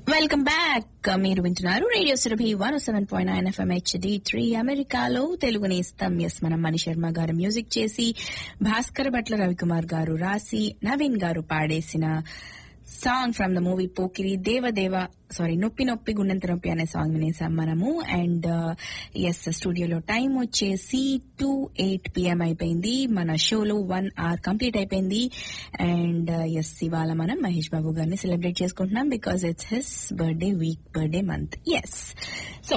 welcome back మీరు వింటున్నారు radio Surabhi one seven point nine FM HD three అమెరికాలో తెలుగు నేస్తం ఎస్ మనం మణి శర్మ గారు మ్యూజిక్ చేసి భాస్కర్ భట్ల రవికుమార్ గారు రాసి నవీన్ గారు పాడేసిన song from the movie Pokiri దేవదేవ సారీ నొప్పి నొప్పి గుండెంత నొప్పి అనే సాంగ్ వినేసాం మనము అండ్ ఎస్ స్టూడియోలో టైం వచ్చేసి టూ ఎయిట్ పిఎం అయిపోయింది మన షోలో వన్ అవర్ కంప్లీట్ అయిపోయింది అండ్ ఎస్ ఇవాళ మనం మహేష్ బాబు గారిని సెలబ్రేట్ చేసుకుంటున్నాం because it's his birthday week birthday month yes so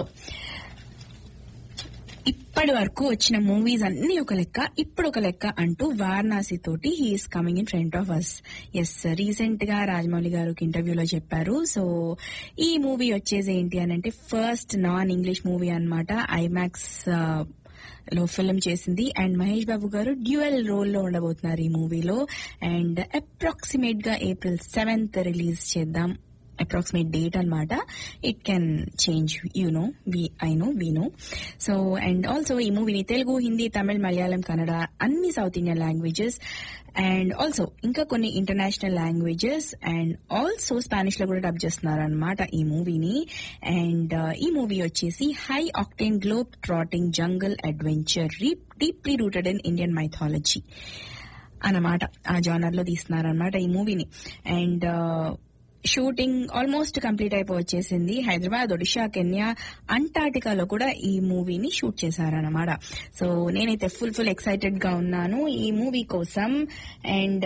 ఇప్పటి వరకు వచ్చిన మూవీస్ అన్ని ఒక లెక్క ఇప్పుడు ఒక లెక్క అంటూ వారణాసి తోటి he's coming in front of us yes recent గా రాజమౌళి గారు ఇంటర్వ్యూలో చెప్పారు సో ఈ మూవీ వచ్చేసి ఏంటి అని అంటే ఫస్ట్ నాన్ ఇంగ్లీష్ మూవీ అనమాట ఐమాక్స్ లో ఫిల్మ్ చేసింది అండ్ మహేష్ బాబు గారు డ్యూయల్ రోల్ లో ఉండబోతున్నారు ఈ మూవీలో అండ్ అప్రాక్సిమేట్ గా ఏప్రిల్ సెవెంత్ రిలీజ్ చేద్దాం అప్రాక్సిమేట్ డేట్ అనమాట it can change you know we I know we know so and also ఈ మూవీని తెలుగు హిందీ తమిళ్ మలయాళం కన్నడ అన్ని south Indian languages and also ఇంకా కొన్ని international languages and also Spanish లో కూడా డబ్ చేస్తున్నారు అనమాట ఈ మూవీని అండ్ ఈ మూవీ వచ్చేసి high octane globe trotting jungle adventure deeply rooted in Indian mythology అన్నమాట ఆ జానర్ లో తీస్తున్నారనమాట ఈ మూవీని అండ్ షూటింగ్ ఆల్మోస్ట్ కంప్లీట్ అయిపోవచ్చేసింది హైదరాబాద్ ఒడిషా కెన్యా అంటార్టికాలో కూడా ఈ మూవీని షూట్ చేశారనమాట సో నేనైతే ఫుల్ ఫుల్ ఎక్సైటెడ్ గా ఉన్నాను ఈ మూవీ కోసం అండ్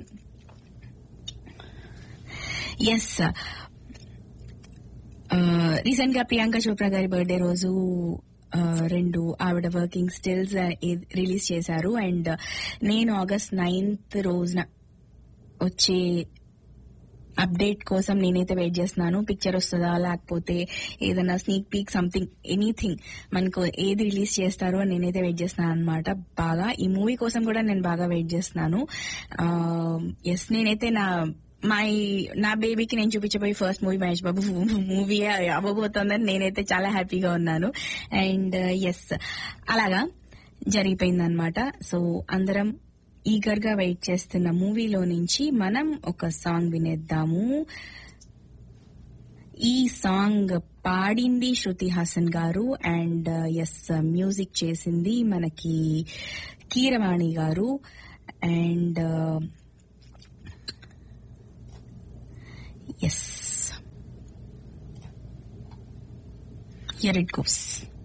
ఎస్ రీసెంట్ గా ప్రియాంక చోప్రా గారి బర్త్డే రోజు రెండు ఆవిడ వర్కింగ్ స్టిల్స్ రిలీజ్ చేశారు అండ్ నేను ఆగస్ట్ నైన్త్ రోజున వచ్చే అప్డేట్ కోసం నేనైతే వెయిట్ చేస్తున్నాను పిక్చర్ వస్తుందా లేకపోతే ఏదైనా స్నీక్ పీక్ సంథింగ్ ఎనీథింగ్ మనకు ఏది రిలీజ్ చేస్తారో అని నేనైతే వెయిట్ చేస్తున్నాను అనమాట బాగా ఈ మూవీ కోసం కూడా నేను బాగా వెయిట్ చేస్తున్నాను ఎస్ నేనైతే నా మై నా బేబీకి నేను చూపించబోయే first movie Mahesh Babu movie అవ్వబోతోందని నేనైతే చాలా హ్యాపీగా ఉన్నాను అండ్ ఎస్ అలాగా జరిగిపోయిందనమాట సో అందరం ఈగర్ గా వెయిట్ చేస్తున్న మూవీలో నుంచి మనం ఒక సాంగ్ వినేద్దాము ఈ సాంగ్ పాడింది శృతి హాసన్ గారు అండ్ ఎస్ మ్యూజిక్ చేసింది మనకి కీరవాణి గారు and yes here it goes